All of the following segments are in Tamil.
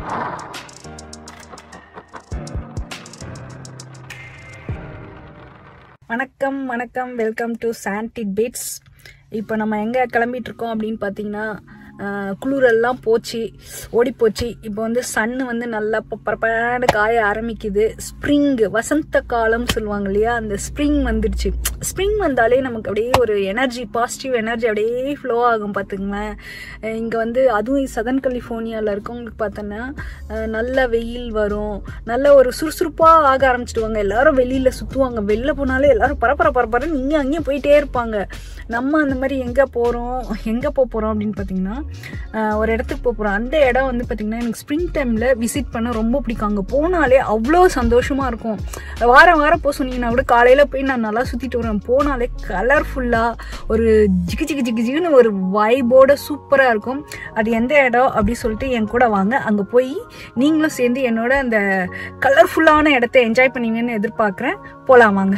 வணக்கம் வணக்கம் வெல்கம் டு சாண்டிட் பீட்ஸ் இப்போ நம்ம எங்கே கிளம்பிட்டு இருக்கோம் அப்படின்னு பார்த்தீங்கன்னா ஆஹ், குளிரெல்லாம் போச்சு ஓடி போச்சு இப்போ வந்து சன்னு வந்து நல்லா பரப்பாடு காய ஆரம்பிக்குது ஸ்ப்ரிங் வசந்த காலம் சொல்லுவாங்க இல்லையா அந்த ஸ்ப்ரிங் வந்துடுச்சு ஸ்ப்ரிங் வந்தாலே நமக்கு அப்படியே ஒரு எனர்ஜி பாசிட்டிவ் எனர்ஜி அப்படியே ஃப்ளோ ஆகும் பார்த்துங்களேன் இங்கே வந்து அதுவும் சதன் கலிஃபோர்னியாவில் இருக்கவங்களுக்கு பார்த்தோன்னா அஹ், நல்ல வெயில் வரும் நல்ல ஒரு சுறுசுறுப்பாக ஆக ஆரம்பிச்சிடுவாங்க எல்லாரும் வெளியில் சுற்றுவாங்க வெளில போனாலே எல்லாரும் பரபர பரபரன்னு இங்கே அங்கேயும் போயிட்டே இருப்பாங்க நம்ம அந்த மாதிரி எங்கே போகிறோம் எங்கே போக போகிறோம் அப்படின்னு பார்த்தீங்கன்னா அஹ், ஒரு இடத்துக்கு போக போகிறோம் அந்த இடம் வந்து பார்த்திங்கன்னா எனக்கு ஸ்ப்ரிங் டைமில் விசிட் பண்ண ரொம்ப பிடிக்கும் அங்கே போனாலே அவ்வளோ சந்தோஷமாக இருக்கும் வாரம் வாரம் போக சொன்னீங்கன்னா கூட காலையில் போய் நான் நல்லா சுற்றிட்டு வருவேன் போனாலே கலர்ஃபுல்லாக ஒரு ஜிகு ஜிகு ஜிகு ஜிகுன்னு ஒரு வைபோட சூப்பராக இருக்கும் அது எந்த இடம் அப்படி சொல்லிட்டு என் கூட வாங்க அங்கே போய் நீங்களும் சேர்ந்து என்னோட அந்த கலர்ஃபுல்லான இடத்த என்ஜாய் பண்ணுவீங்கன்னு எதிர்பார்க்குறேன் போகலாம் வாங்க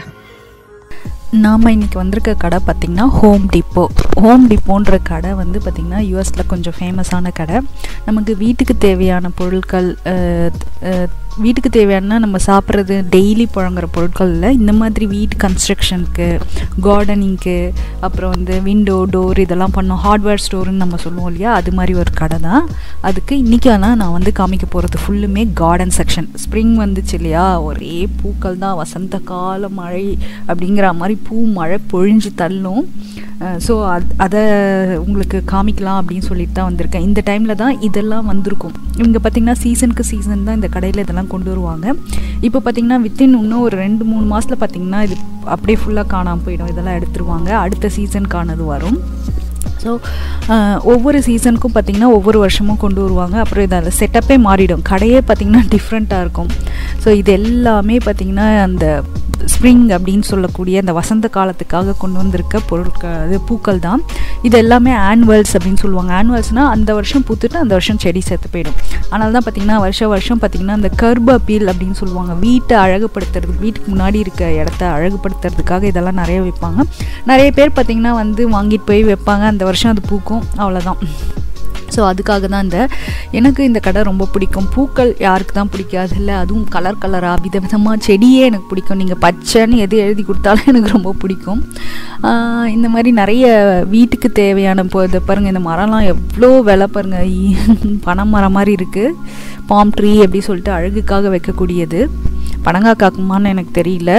நாம் இன்றைக்கி வந்திருக்க கடை பார்த்திங்கன்னா ஹோம் டிப்போ ஹோம் டிப்போன்ற கடை வந்து பார்த்திங்கன்னா யூஎஸில் கொஞ்சம் ஃபேமஸான கடை நமக்கு வீட்டுக்கு தேவையான பொருட்கள் அஹ், அஹ், வீட்டுக்கு தேவையான நம்ம சாப்பிட்றது டெய்லி புழங்குற பொருட்கள் இல்லை இந்த மாதிரி வீட்டு கன்ஸ்ட்ரக்ஷனுக்கு கார்டனிங்க்கு அப்புறம் வந்து விண்டோ டோர் இதெல்லாம் பண்ணோம் ஹார்ட்வேர் ஸ்டோர்னு நம்ம சொல்லுவோம் இல்லையா அது மாதிரி ஒரு கடை தான் அதுக்கு இன்றைக்கி ஆனால் நான் வந்து காமிக்க போகிறது ஃபுல்லுமே கார்டன் செக்ஷன் ஸ்ப்ரிங் வந்துச்சு இல்லையா ஒரே பூக்கள் தான் வசந்த கால மழை அப்படிங்கிற மாதிரி பூ மழை பொழிஞ்சு தள்ளும் ஸோ அது அதை உங்களுக்கு காமிக்கலாம் அப்படின்னு சொல்லிட்டு தான் வந்திருக்கேன் இந்த டைமில் தான் இதெல்லாம் வந்திருக்கும் இவங்க பார்த்திங்கன்னா சீசனுக்கு சீசன் தான் இந்த கடையில் இதெல்லாம் கொண்டு வருவாங்க இப்போ பார்த்திங்கன்னா வித்தின் இன்னும் ஒரு ரெண்டு மூணு மாதத்தில் பார்த்திங்கன்னா இது அப்படியே ஃபுல்லாக காணாமல் போயிடும் இதெல்லாம் எடுத்துருவாங்க அடுத்த சீசனுக்கானது வரும் ஸோ ஒவ்வொரு சீசனுக்கும் பார்த்திங்கன்னா ஒவ்வொரு வருஷமும் கொண்டு வருவாங்க அப்புறம் இதில் செட்டப்பே மாறிடும் கடையே பார்த்திங்கன்னா டிஃப்ரெண்ட்டாக இருக்கும் ஸோ இது எல்லாமே பார்த்திங்கன்னா அந்த ஸ்ப்ரிங் அப்படின்னு சொல்லக்கூடிய அந்த வசந்த காலத்துக்காக கொண்டு வந்திருக்க பொருட்கள் அது பூக்கள் தான் இது எல்லாமே ஆனுவல்ஸ் அப்படின்னு சொல்லுவாங்க ஆனுவல்ஸ்னால் அந்த வருஷம் பூத்துட்டு அந்த வருஷம் செடி செத்து போயிடும் அதனால தான் பார்த்திங்கன்னா வருஷம் வருஷம் பார்த்திங்கன்னா அந்த கர்ப் அப்பீல் அப்படின்னு சொல்லுவாங்க வீட்டை அழகுபடுத்துறதுக்கு வீட்டுக்கு முன்னாடி இருக்க இடத்த அழகுபடுத்துறதுக்காக இதெல்லாம் நிறைய வைப்பாங்க நிறைய பேர் பார்த்திங்கன்னா வந்து வாங்கிட்டு போய் வைப்பாங்க அந்த வருஷம் அது பூக்கும் அவ்வளோதான் ஸோ அதுக்காக தான் இந்த எனக்கு இந்த கடை ரொம்ப பிடிக்கும் பூக்கள் யாருக்கு தான் பிடிக்காது இல்லை அதுவும் கலர் கலராக விதவிதமாக செடியே எனக்கு பிடிக்கும் நீங்கள் பச்சைன்னு எது எழுதி கொடுத்தாலும் எனக்கு ரொம்ப பிடிக்கும் ஆஹ் இந்த மாதிரி நிறைய வீட்டுக்கு தேவையான இப்போ இதை பாருங்கள் இந்த மரம்லாம் எவ்வளோ விலை பாருங்கள் ஈ- பனை மரம் மாதிரி இருக்குது பாம் ட்ரீ அப்படி சொல்லிட்டு அழகுக்காக வைக்கக்கூடியது பனங்கா காக்குமான்னு எனக்கு தெரியல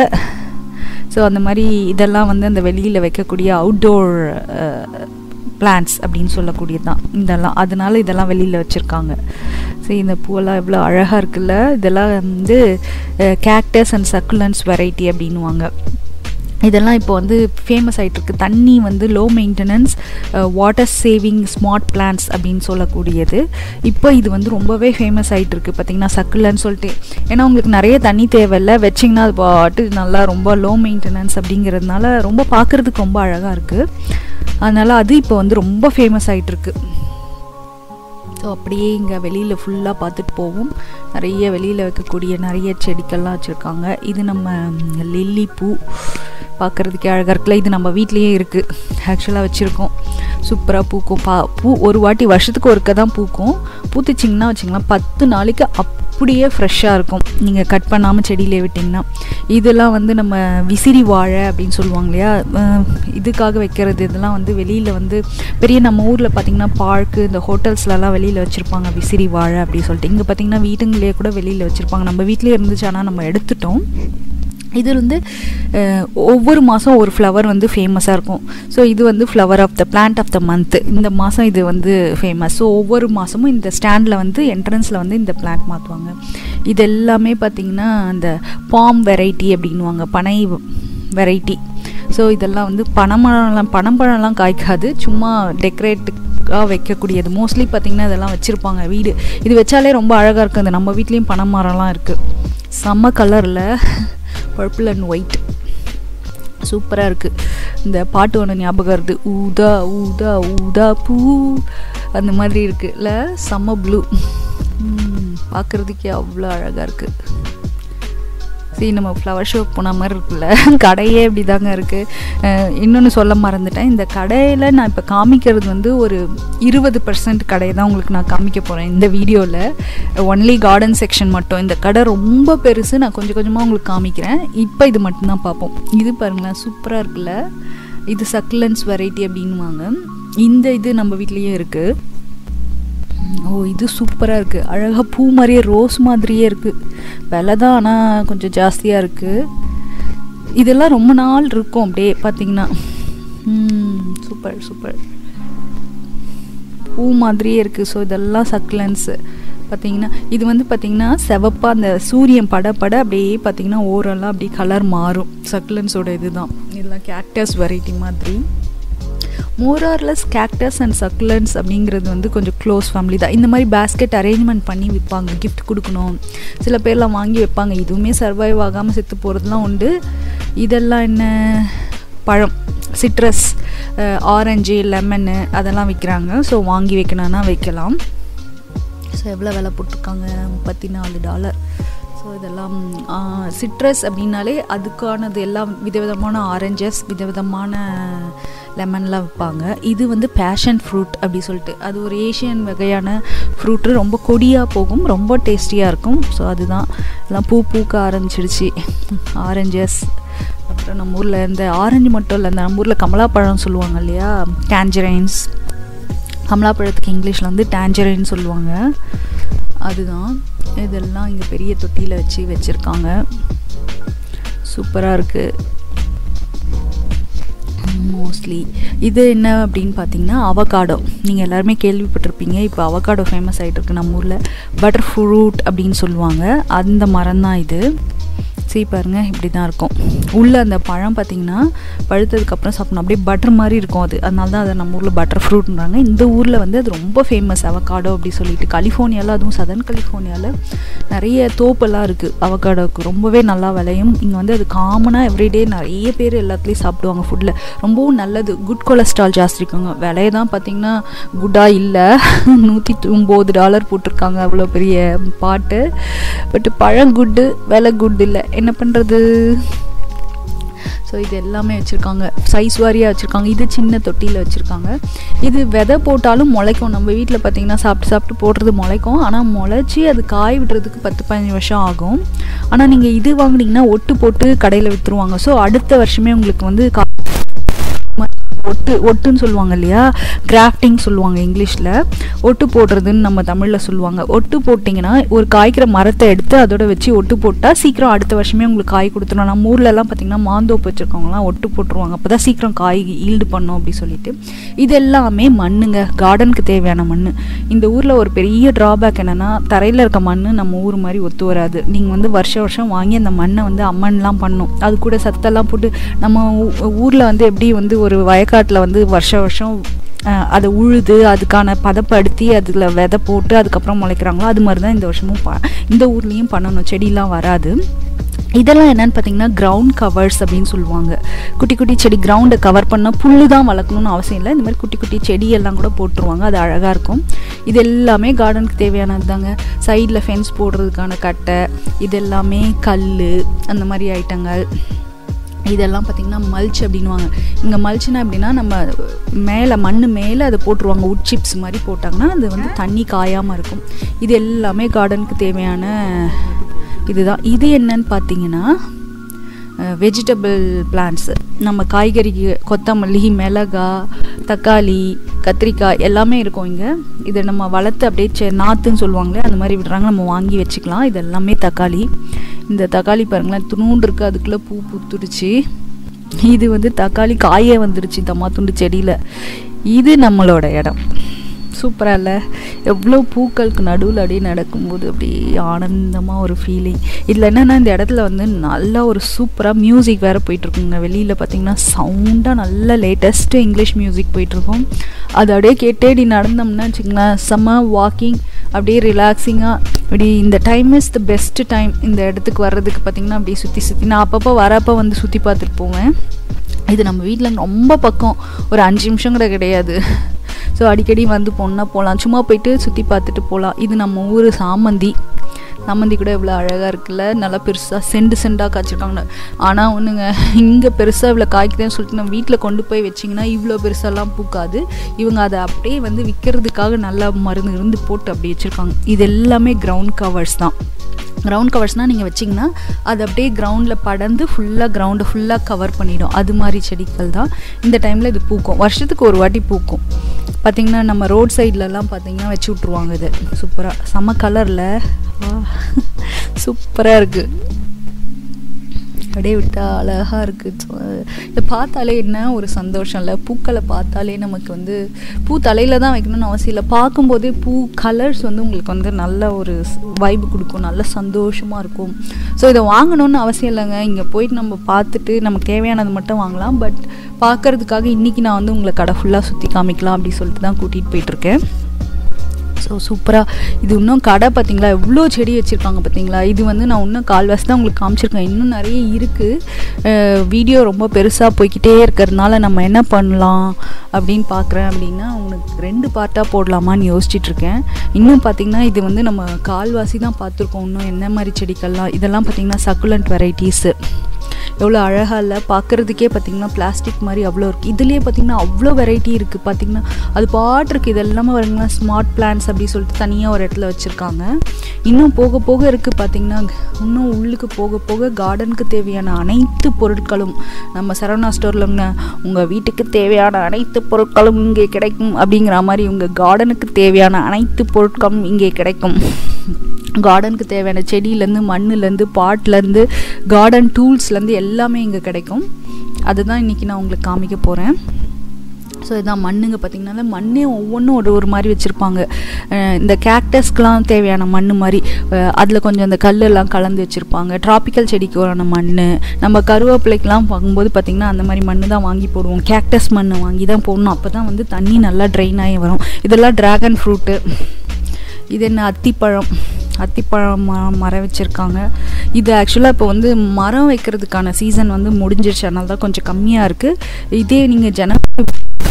ஸோ அந்த மாதிரி இதெல்லாம் வந்து அந்த வெளியில் வைக்கக்கூடிய அவுட்டோர் பிளான்ஸ் அப்படின்னு சொல்லக்கூடியது தான் இதெல்லாம் அதனால இதெல்லாம் வெளியில் வச்சுருக்காங்க சரி இந்த பூவெல்லாம் எவ்வளோ அழகாக இருக்குல்ல இதெல்லாம் வந்து கேக்டஸ் அண்ட் சக்குலன்ஸ் வெரைட்டி அப்படின்வாங்க இதெல்லாம் இப்போ வந்து ஃபேமஸ் ஆகிட்டுருக்கு தண்ணி வந்து low maintenance water saving smart plans அப்படின்னு சொல்லக்கூடியது இப்போ இது வந்து ரொம்பவே ஃபேமஸ் ஆகிட்டு இருக்கு பார்த்தீங்கன்னா சக்குலன்னு சொல்லிட்டு ஏன்னா உங்களுக்கு நிறைய தண்ணி தேவையில்ல வச்சிங்கன்னா அது பாட்டு நல்லா ரொம்ப லோ மெயின்டெனன்ஸ் அப்படிங்கிறதுனால ரொம்ப பார்க்குறதுக்கு ரொம்ப அழகாக இருக்குது அதனால் அது இப்போ வந்து ரொம்ப ஃபேமஸ் ஆகிட்டு இருக்கு ஸோ அப்படியே இங்கே வெளியில் ஃபுல்லாக பார்த்துட்டு போவோம் நிறைய வெளியில் வைக்கக்கூடிய நிறைய செடிகள்லாம் வச்சுருக்காங்க இது நம்ம லில்லி பூ பார்க்குறதுக்கே அழகாக இருக்குல்ல இது நம்ம வீட்லேயே இருக்குது ஆக்சுவலாக வச்சுருக்கோம் சூப்பராக பூக்கும் பா பூ ஒரு வாட்டி வருஷத்துக்கு ஒருக்க தான் பூக்கும் பூத்துச்சிங்கன்னா வச்சிங்களேன் பத்து நாளைக்கு அப்படியே ஃப்ரெஷ்ஷாக இருக்கும் நீங்கள் கட் பண்ணாமல் செடியிலே விட்டிங்கன்னா இதெல்லாம் வந்து நம்ம விசிறி வாழை அப்படின்னு சொல்லுவாங்க இல்லையா அஹ் இதுக்காக வைக்கிறது இதெல்லாம் வந்து வெளியில் வந்து பெரிய நம்ம ஊரில் பார்த்திங்கன்னா பார்க்கு இந்த ஹோட்டல்ஸ்லலாம் வெளியில் வச்சுருப்பாங்க விசிறி வாழை அப்படின்னு சொல்லிட்டு இங்கே பார்த்திங்கன்னா வீட்டுங்களே கூட வெளியில் வச்சுருப்பாங்க நம்ம வீட்டிலே இருந்துச்சு ஆனால் நம்ம எடுத்துட்டோம் இது வந்து அஹ், ஒவ்வொரு மாதம் ஒரு ஃப்ளவர் வந்து ஃபேமஸாக இருக்கும் ஸோ இது வந்து flower of the plant of the month இந்த மாதம் இது வந்து ஃபேமஸ் ஸோ ஒவ்வொரு மாதமும் இந்த ஸ்டாண்டில் வந்து என்ட்ரன்ஸில் வந்து இந்த பிளான்ட் மாற்றுவாங்க இது எல்லாமே பார்த்திங்கன்னா அந்த பாம் வெரைட்டி அப்படின்வாங்க பனை வெரைட்டி ஸோ இதெல்லாம் வந்து பனமரம்லாம் பனம்பழம்லாம் காய்க்காது சும்மா டெக்கரேட்டுக்காக வைக்கக்கூடியது மோஸ்ட்லி பார்த்திங்கன்னா இதெல்லாம் வச்சுருப்பாங்க வீடு இது வச்சாலே ரொம்ப அழகாக இருக்குது இந்த நம்ம வீட்லேயும் பனைமரம்லாம் இருக்குது செம்ம கலரில் பர்பிள் அண்ட் ஒயிட் சூப்பராக இருக்குது இந்த பாட்டு ஒன்று ஞாபகம் வருது ஊதா ஊதா ஊதா பூ அந்த மாதிரி இருக்குல்ல செம்ம ப்ளூ பார்க்குறதுக்கே அவ்வளோ அழகாக இருக்குது சரி நம்ம ஃப்ளவர் ஷோ போன மாதிரி இருக்குல்ல கடையே இப்படி தாங்க இருக்குது இன்னொன்று சொல்ல மறந்துட்டேன் இந்த கடையில் நான் இப்போ காமிக்கிறது வந்து ஒரு இருபது பர்சன்ட் கடையை தான் உங்களுக்கு நான் காமிக்க போகிறேன் இந்த வீடியோவில் ஒன்லி கார்டன் செக்ஷன் மட்டும் இந்த கடை ரொம்ப பெருசு நான் கொஞ்சம் கொஞ்சமாக உங்களுக்கு காமிக்கிறேன் இப்போ இது மட்டும்தான் பார்ப்போம் இது பாருங்களேன் சூப்பராக இருக்குல்ல இது சக்லன்ஸ் வெரைட்டி அப்படின்வாங்க இந்த இது நம்ம வீட்லேயே இருக்குது ஓ இது சூப்பராக இருக்குது அழகாக பூ மாதிரியே ரோஸ் மாதிரியே இருக்குது விலை தான் ஆனால் கொஞ்சம் ஜாஸ்தியாக இருக்குது இதெல்லாம் ரொம்ப நாள் இருக்கும் அப்படியே பார்த்தீங்கன்னா சூப்பர் சூப்பர் பூ மாதிரியே இருக்குது ஸோ இதெல்லாம் சக்லன்ஸு பார்த்தீங்கன்னா இது வந்து பார்த்தீங்கன்னா செவப்பாக அந்த சூரியன் பட பட அப்படியே பார்த்தீங்கன்னா ஓரெல்லாம் அப்படியே கலர் மாறும் சக்லன்ஸோட இதுதான் இதெல்லாம் கேக்டஸ் வெரைட்டி மாதிரி மோரார்லெஸ் கேக்டஸ் அண்ட் சக்லன்ஸ் அப்படிங்கிறது வந்து கொஞ்சம் க்ளோஸ் ஃபேமிலி தான் இந்த மாதிரி பேஸ்கெட் அரேஞ்ச்மெண்ட் பண்ணி விற்பாங்க கிஃப்ட் கொடுக்கணும் சில பேர்லாம் வாங்கி வைப்பாங்க இதுவுமே சர்வைவ் ஆகாமல் செத்து போகிறதுலாம் உண்டு இதெல்லாம் என்ன பழம் சிட்ரஸ் ஆரஞ்சு லெமனு அதெல்லாம் விற்கிறாங்க ஸோ வாங்கி வைக்கணும்னா வைக்கலாம் ஸோ எவ்வளோ விலை போட்டிருக்காங்க முப்பத்தி நாலு டாலர் ஸோ இதெல்லாம் சிட்ரஸ் அப்படின்னாலே அதுக்கானது எல்லாம் விதவிதமான ஆரஞ்சஸ் விதவிதமான லெமன்லாம் விற்பாங்க இது வந்து பேஷன் ஃப்ரூட் அப்படி சொல்லிட்டு அது ஒரு ஏஷியன் வகையான ஃப்ரூட்டு ரொம்ப கொடியாக போகும் ரொம்ப டேஸ்டியாக இருக்கும் ஸோ அதுதான் எல்லாம் பூ பூக்க ஆரம்பிச்சிடுச்சு ஆரஞ்சஸ் அப்புறம் நம்ம ஊரில் இந்த ஆரஞ்சு மட்டும் இல்லை இந்த நம்ம ஊரில் கமலாப்பழம் சொல்லுவாங்க இல்லையா டேஞ்சரைன்ஸ் கமலாப்பழத்துக்கு இங்கிலீஷில் வந்து டேஞ்சரைன்னு சொல்லுவாங்க அதுதான் இதெல்லாம் இங்கே பெரிய தொட்டியில் வச்சு வச்சுருக்காங்க சூப்பராக இருக்குது மோஸ்ட்லி இது என்ன அப்படின்னு பார்த்தீங்கன்னா அவகாடோ நீங்கள் எல்லாருமே கேள்விப்பட்டிருப்பீங்க இப்போ அவகாடோ ஃபேமஸ் ஆகிட்டு இருக்கு நம்ம ஊரில் பட்டர் ஃப்ரூட் அப்படின்னு சொல்லுவாங்க அந்த மரம் தான் இது சீ பாருங்க இப்படி தான் இருக்கும் உள்ளே அந்த பழம் பார்த்தீங்கன்னா பழுத்ததுக்கப்புறம் சாப்பிடணும் அப்படியே பட்டர் மாதிரி இருக்கும் அது அதனால தான் அதை நம்ம ஊரில் பட்டர் ஃப்ரூட்ன்றாங்க இந்த ஊரில் வந்து அது ரொம்ப ஃபேமஸ் அவகாடோ அப்படி சொல்லிட்டு கலிஃபோர்னியாவில் அதுவும் சதர்ன் கலிஃபோர்னியாவில் நிறைய தோப்பெல்லாம் இருக்குது அவகாடோக்கு ரொம்பவே நல்லா விளையும் இங்கே வந்து அது காமனாக எவ்ரிடே நிறைய பேர் எல்லாத்துலேயும் சாப்பிடுவாங்க ஃபுட்டில் ரொம்பவும் நல்லது குட் கொலஸ்ட்ரால் ஜாஸ்தி இருக்குங்க விலையை தான் பார்த்தீங்கன்னா குட்டாக இல்லை நூற்றி ஒம்பது டாலர் போட்டிருக்காங்க அவ்வளோ பெரிய பாட்டு பட் பழம் குட்டு விலை குட் இல்லை என்ன பண்ணுறது ஸோ இது எல்லாமே வச்சுருக்காங்க சைஸ் வாரியாக வச்சுருக்காங்க இது சின்ன தொட்டியில் வச்சுருக்காங்க இது விதை போட்டாலும் முளைக்கும் நம்ம வீட்டில் பார்த்தீங்கன்னா சாப்பிட்டு சாப்பிட்டு போடுறது முளைக்கும் ஆனால் முளைச்சி அது காய் விடுறதுக்கு பத்து பதினஞ்சு வருஷம் ஆகும் ஆனால் நீங்கள் இது வாங்குனீங்கன்னா ஒட்டு போட்டு கடையில் விற்றுருவாங்க ஸோ அடுத்த வருஷமே உங்களுக்கு வந்து கா ஒட்டு ஒட்டுன்னு சொல்லுவாங்க இல்லையா கிராஃப்டிங் சொல்லுவாங்க இங்கிலீஷில் ஒட்டு போடுறதுன்னு நம்ம தமிழில் சொல்லுவாங்க ஒட்டு போட்டிங்கன்னா ஒரு காய்க்கிற மரத்தை எடுத்து அதோட வச்சு ஒட்டு போட்டால் சீக்கிரம் அடுத்த வருஷமே உங்களுக்கு காய் கொடுத்துரும் நம்ம ஊர்லலாம் பார்த்திங்கன்னா மாந்தோப்பு வச்சுருக்கவங்களாம் ஒட்டு போட்டுருவாங்க அப்போ தான் சீக்கிரம் காய் ஈல்டு பண்ணும் அப்படி சொல்லிட்டு இது எல்லாமே மண்ணுங்க கார்டனுக்கு தேவையான மண் இந்த ஊரில் ஒரு பெரிய ட்ராபேக் என்னென்னா தரையில் இருக்க மண் நம்ம ஊர் மாதிரி ஒத்து வராது நீங்கள் வந்து வருஷம் வருஷம் வாங்கி அந்த மண்ணை வந்து அம்மன்லாம் பண்ணும் அது கூட சத்தெல்லாம் போட்டு நம்ம ஊரில் வந்து எப்படி வந்து ஒரு வயக்காட்டில் வந்து வருஷம் வருஷம் அதை உழுது அதுக்கான பதப்படுத்தி அதில் விதை போட்டு அதுக்கப்புறம் முளைக்கிறாங்களோ அது மாதிரி தான் இந்த வருஷமும் ப இந்த ஊர்லேயும் பண்ணணும் செடியெலாம் வராது இதெல்லாம் என்னன்னு பார்த்தீங்கன்னா கிரவுண்ட் கவர்ஸ் அப்படின்னு சொல்லுவாங்க குட்டி குட்டி செடி கிரவுண்டை கவர் பண்ணால் புல்லு தான் வளர்க்கணும்னு அவசியம் இல்லை இந்த மாதிரி குட்டி குட்டி செடியெல்லாம் கூட போட்டுருவாங்க அது அழகாக இருக்கும் இது எல்லாமே கார்டனுக்கு தேவையானது தாங்க சைடில் ஃபென்ஸ் போடுறதுக்கான கட்டை இது எல்லாமே கல் அந்த மாதிரி ஐட்டங்கள் இதெல்லாம் பார்த்திங்கன்னா மல்ச் அப்படின்வாங்க இங்கே மல்ச்னா எப்படின்னா நம்ம மேலே மண் மேலே அதை போட்டுருவாங்க உட் சிப்ஸ் மாதிரி போட்டாங்கன்னா அது வந்து தண்ணி காயாமல் இருக்கும் இது எல்லாமே கார்டனுக்கு தேவையான இதுதான் இது என்னன்னு பார்த்தீங்கன்னா வெஜிடபிள் பிளான்ட்ஸு நம்ம காய்கறிக்கு கொத்தமல்லி மிளகா தக்காளி கத்திரிக்காய் எல்லாமே இருக்கும் இங்கே இதை நம்ம வளர்த்து அப்படியே செ நாற்றுன்னு சொல்லுவாங்களே அந்த மாதிரி விடுறாங்க நம்ம வாங்கி வச்சுக்கலாம் இது எல்லாமே தக்காளி இந்த தக்காளி பாருங்களேன் துணூண்டு இருக்குது அதுக்குள்ளே பூ பூத்துடுச்சு இது வந்து தக்காளி காயே வந்துடுச்சு தம்மா துண்டு செடியில் இது நம்மளோட இடம் சூப்பராக இல்லை எவ்வளோ பூக்களுக்கு நடுவில் அப்படியே நடக்கும்போது அப்படியே ஆனந்தமாக ஒரு ஃபீலிங் இதில் என்னென்னா இந்த இடத்துல வந்து நல்லா ஒரு சூப்பராக மியூசிக் வேறு போயிட்டுருக்குங்க வெளியில் பார்த்தீங்கன்னா சவுண்டாக நல்ல லேட்டஸ்ட்டு இங்கிலீஷ் மியூசிக் போயிட்டுருக்கும் அது அப்படியே கேட்டே இப்படி நடந்தோம்னா வச்சுங்களேன் செம்ம வாக்கிங் அப்படியே ரிலாக்ஸிங்காக இப்படி இந்த time is the best time இந்த இடத்துக்கு வர்றதுக்கு பார்த்திங்கன்னா அப்படியே சுற்றி சுற்றி நான் அப்பப்போ வரப்போ வந்து சுற்றி பார்த்துட்டு போவேன் இது நம்ம வீட்டில் ரொம்ப பக்கம் ஒரு அஞ்சு நிமிஷம் கூட கிடையாது ஸோ அடிக்கடி வந்து போனால் போகலாம் சும்மா போயிட்டு சுற்றி பார்த்துட்டு போகலாம் இது நம்ம ஊர் சாமந்தி சம்மந்தி கூட இவ்வளோ அழகாக இருக்குல்ல நல்லா பெருசாக செண்டு செண்டாக காய்ச்சிருக்காங்க ஆனால் ஒன்றுங்க இங்கே பெருசாக இவ்வளோ காய்க்குதுன்னு சொல்லிட்டு நம்ம வீட்டில் கொண்டு போய் வச்சிங்கன்னா இவ்வளோ பெருசாலாம் பூக்காது இவங்க அதை அப்படியே வந்து விற்கிறதுக்காக நல்லா மருந்து இருந்து போட்டு அப்படி வச்சுருக்காங்க இது எல்லாமே கிரவுண்ட் கவர்ஸ் தான் கிரவுண்ட் கவர்ஸ்னால் நீங்கள் வச்சிங்கன்னா அது அப்படியே கிரவுண்டில் படர்ந்து ஃபுல்லாக கிரவுண்டை ஃபுல்லாக கவர் பண்ணிடும் அது மாதிரி செடிகள் தான் இந்த டைமில் இது பூக்கும் வருஷத்துக்கு ஒரு வாட்டி பூக்கும் பார்த்திங்கன்னா நம்ம ரோட் சைட்லலாம் பார்த்திங்கன்னா வச்சு விட்ருவாங்க இது சூப்பராக செம்ம கலரில் சூப்பராக இருக்குது அப்படியே விட்டா அழகாக இருக்குது இதை பார்த்தாலே என்ன ஒரு சந்தோஷம் இல்லை பூக்களை பார்த்தாலே நமக்கு வந்து பூ தலையில் தான் வைக்கணும்னு அவசியம் இல்லை பார்க்கும்போதே பூ கலர்ஸ் வந்து உங்களுக்கு வந்து நல்ல ஒரு வைப்பு கொடுக்கும் நல்ல சந்தோஷமாக இருக்கும் ஸோ இதை வாங்கணும்னு அவசியம் இல்லைங்க இங்கே போயிட்டு நம்ம பார்த்துட்டு நமக்கு தேவையானது மட்டும் வாங்கலாம் பட் பார்க்கறதுக்காக இன்றைக்கி நான் வந்து உங்களை கடை ஃபுல்லாக சுற்றி காமிக்கலாம் அப்படின்னு சொல்லிட்டு தான் கூட்டிகிட்டு போயிட்டுருக்கேன் ஸோ சூப்பராக இது இன்னும் கடை பார்த்தீங்களா எவ்வளோ செடி வச்சுருக்காங்க பார்த்தீங்களா இது வந்து நான் இன்னும் கால்வாசி தான் உங்களுக்கு காமிச்சிருக்கேன் இன்னும் நிறைய இருக்குது வீடியோ ரொம்ப பெருசாக போய்கிட்டே இருக்கிறதுனால நம்ம என்ன பண்ணலாம் அப்படின்னு பார்க்குறேன் அப்படின்னா உனக்கு ரெண்டு பார்ட்டாக போடலாமான்னு யோசிச்சுட்ருக்கேன் இன்னும் பார்த்திங்கன்னா இது வந்து நம்ம கால்வாசி தான் பார்த்துருக்கோம் இன்னும் என்ன மாதிரி செடிகள்லாம் இதெல்லாம் பார்த்திங்கன்னா சக்குலண்ட் வெரைட்டிஸு எவ்வளோ அழகாக இல்லை பார்க்குறதுக்கே பார்த்திங்கன்னா பிளாஸ்டிக் மாதிரி அவ்வளோ இருக்குது இதுலேயே பார்த்திங்கன்னா அவ்வளோ வெரைட்டி இருக்குது பார்த்திங்கன்னா அது பாட்டு இருக்குது இது எல்லாமே வருங்களா ஸ்மார்ட் பிளான்ஸ் அப்படி சொல்லிட்டு தனியாக ஒரு இடத்துல வச்சுருக்காங்க இன்னும் போக போக இருக்குது பார்த்திங்கன்னா இன்னும் உள்ளுக்கு போக போக கார்டனுக்கு தேவையான அனைத்து பொருட்களும் நம்ம சரவணா ஸ்டோரில் உங்கள் வீட்டுக்கு தேவையான அனைத்து பொருட்களும் இங்கே கிடைக்கும் அப்படிங்கிற மாதிரி உங்கள் கார்டனுக்கு தேவையான அனைத்து பொருட்களும் இங்கே கிடைக்கும் கார்டனுக்கு தேவையான செடியிலேருந்து மண்ணுலேருந்து பாட்லேருந்து கார்டன் டூல்ஸ்லேருந்து எல்லாமே இங்கே கிடைக்கும் அதுதான் இன்றைக்கி நான் உங்களுக்கு காமிக்க போகிறேன் ஸோ இதான் மண்ணுங்க பார்த்திங்கனால மண்ணே ஒவ்வொன்றும் ஒரு ஒரு மாதிரி வச்சுருப்பாங்க இந்த கேக்டஸ்க்கெலாம் தேவையான மண் மாதிரி அதில் கொஞ்சம் அந்த கல்லெல்லாம் கலந்து வச்சுருப்பாங்க ட்ராபிக்கல் செடிக்கான மண் நம்ம கருவேப்பிலைக்கெலாம் பார்க்கும்போது பார்த்திங்கன்னா அந்த மாதிரி மண் தான் வாங்கி போடுவோம் கேக்டஸ் மண் வாங்கி தான் போடணும் அப்போ தான் வந்து தண்ணி நல்லா ட்ரைன் ஆகி வரும் இதெல்லாம் ட்ராகன் ஃப்ரூட்டு இது என்ன அத்திப்பழம் அத்திப்பழம் மரம் மரம் வச்சுருக்காங்க இது ஆக்சுவலாக இப்போ வந்து மரம் வைக்கிறதுக்கான சீசன் வந்து முடிஞ்சிருச்சு அதனால தான் கொஞ்சம் கம்மியாக இருக்குது இதே நீங்கள் ஜனவரி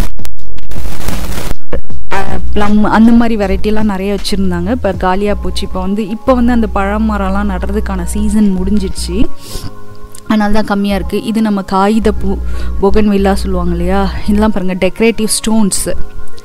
ப்ளம் அந்த மாதிரி வெரைட்டிலாம் நிறைய வச்சுருந்தாங்க இப்போ காலியாக போச்சு இப்போ வந்து இப்போ வந்து அந்த பழம் மரம்லாம் நடுறதுக்கான சீசன் முடிஞ்சிடுச்சு அதனால தான் கம்மியாக இருக்குது இது நம்ம காகிதப்பூ பொகன் வில்லா சொல்லுவாங்க இல்லையா இதெல்லாம் பாருங்கள் டெக்கரேட்டிவ் ஸ்டோன்ஸு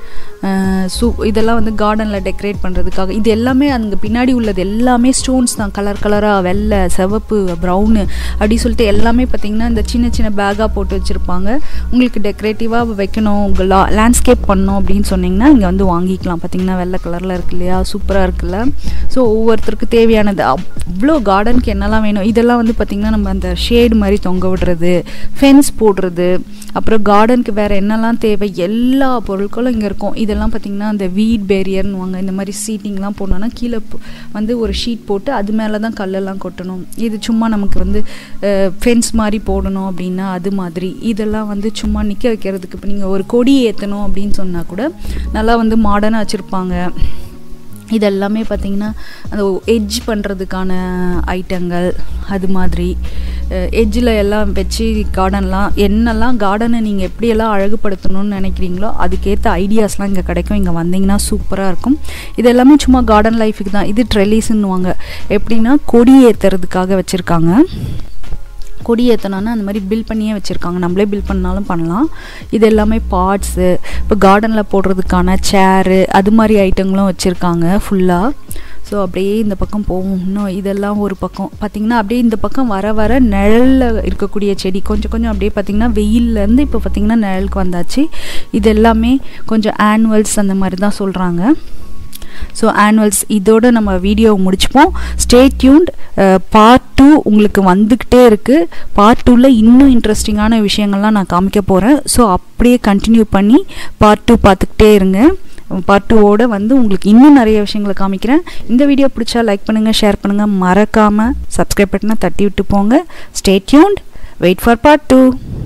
சூ இதெல்லாம் வந்து கார்டனில் டெக்கரேட் பண்ணுறதுக்காக இது எல்லாமே அங்கே பின்னாடி உள்ளது எல்லாமே ஸ்டோன்ஸ் தான் கலர் கலராக வெள்ளை சிவப்பு ப்ரௌனு அப்படி சொல்லிட்டு எல்லாமே பார்த்திங்கன்னா இந்த சின்ன சின்ன பேக்காக போட்டு வச்சுருப்பாங்க உங்களுக்கு டெக்கரேட்டிவாக வைக்கணும் உங்கள் லா லேண்ட்ஸ்கேப் பண்ணணும் அப்படின்னு சொன்னிங்கன்னா இங்கே வந்து வாங்கிக்கலாம் பார்த்திங்கன்னா வெள்ளை கலரில் இருக்கு இல்லையா சூப்பராக இருக்குல்ல ஸோ ஒவ்வொருத்தருக்கு தேவையானது அவ்வளோ கார்டனுக்கு என்னெல்லாம் வேணும் இதெல்லாம் வந்து பார்த்திங்கன்னா நம்ம அந்த ஷேடு மாதிரி தொங்க விடுறது ஃபென்ஸ் போடுறது அப்புறம் கார்டனுக்கு வேறு என்னெல்லாம் தேவை எல்லா பொருட்களும் இங்கே இருக்கும் இதெல்லாம் பார்த்திங்கன்னா அந்த வீட் பேரியர்னு வாங்க இந்த மாதிரி சீட்டிங்லாம் போடணுன்னா கீழே வந்து ஒரு ஷீட் போட்டு அது மேலே தான் கல்லெல்லாம் கொட்டணும் இது சும்மா நமக்கு வந்து ஃபென்ஸ் மாதிரி போடணும் அப்படின்னா அது மாதிரி இதெல்லாம் வந்து சும்மா நிற்க வைக்கிறதுக்கு இப்போ நீங்கள் ஒரு கொடி ஏற்றணும் அப்படின்னு சொன்னால் கூட நல்லா வந்து மாடர்னாக வச்சுருப்பாங்க இதெல்லாமே பார்த்திங்கன்னா அந்த எட்ஜ் பண்ணுறதுக்கான ஐட்டங்கள் அது மாதிரி எட்ஜில் எல்லாம் வச்சு கார்டன்லாம் என்னெல்லாம் கார்டனை நீங்கள் எப்படியெல்லாம் அழகுபடுத்தணும்னு நினைக்கிறீங்களோ அதுக்கேற்ற ஐடியாஸ்லாம் இங்கே கிடைக்கும் இங்கே வந்தீங்கன்னா சூப்பராக இருக்கும் இது எல்லாமே சும்மா கார்டன் லைஃபுக்கு தான் இது ட்ரெலிஸ்ன்னுவாங்க எப்படின்னா கொடி ஏற்றுறதுக்காக வச்சுருக்காங்க கொடி ஏற்றணுன்னா அந்த மாதிரி பில் பண்ணியே வச்சுருக்காங்க நம்மளே பில் பண்ணாலும் பண்ணலாம் இது எல்லாமே பார்ட்ஸு இப்போ கார்டனில் போடுறதுக்கான சேரு அது மாதிரி ஐட்டங்களும் வச்சுருக்காங்க ஃபுல்லாக ஸோ அப்படியே இந்த பக்கம் போகும் இன்னும் இதெல்லாம் ஒரு பக்கம் பார்த்திங்கன்னா அப்படியே இந்த பக்கம் வர வர நிழலில் இருக்கக்கூடிய செடி கொஞ்சம் கொஞ்சம் அப்படியே பார்த்திங்கன்னா வெயில்லேருந்து இப்போ பார்த்திங்கன்னா நிழலுக்கு வந்தாச்சு இது எல்லாமே கொஞ்சம் ஆனுவல்ஸ் அந்த மாதிரி தான் சொல்கிறாங்க ஸோ ஆனுவல்ஸ் இதோட நம்ம வீடியோ முடிச்சுப்போம் ஸ்டே டியூன்ட் பார்ட் டூ உங்களுக்கு வந்துக்கிட்டே இருக்குது பார்ட் டூவில் இன்னும் இன்ட்ரெஸ்டிங்கான விஷயங்கள்லாம் நான் காமிக்க போகிறேன் ஸோ அப்படியே கண்டினியூ பண்ணி பார்ட் டூ பார்த்துக்கிட்டே இருங்க பார்ட் டூவோட வந்து உங்களுக்கு இன்னும் நிறைய விஷயங்களை காமிக்கிறேன் இந்த வீடியோ பிடிச்சா லைக் பண்ணுங்கள் ஷேர் பண்ணுங்கள் மறக்காமல் சப்ஸ்கிரைப் பட்டனை தட்டி விட்டு போங்க stay tuned wait for part two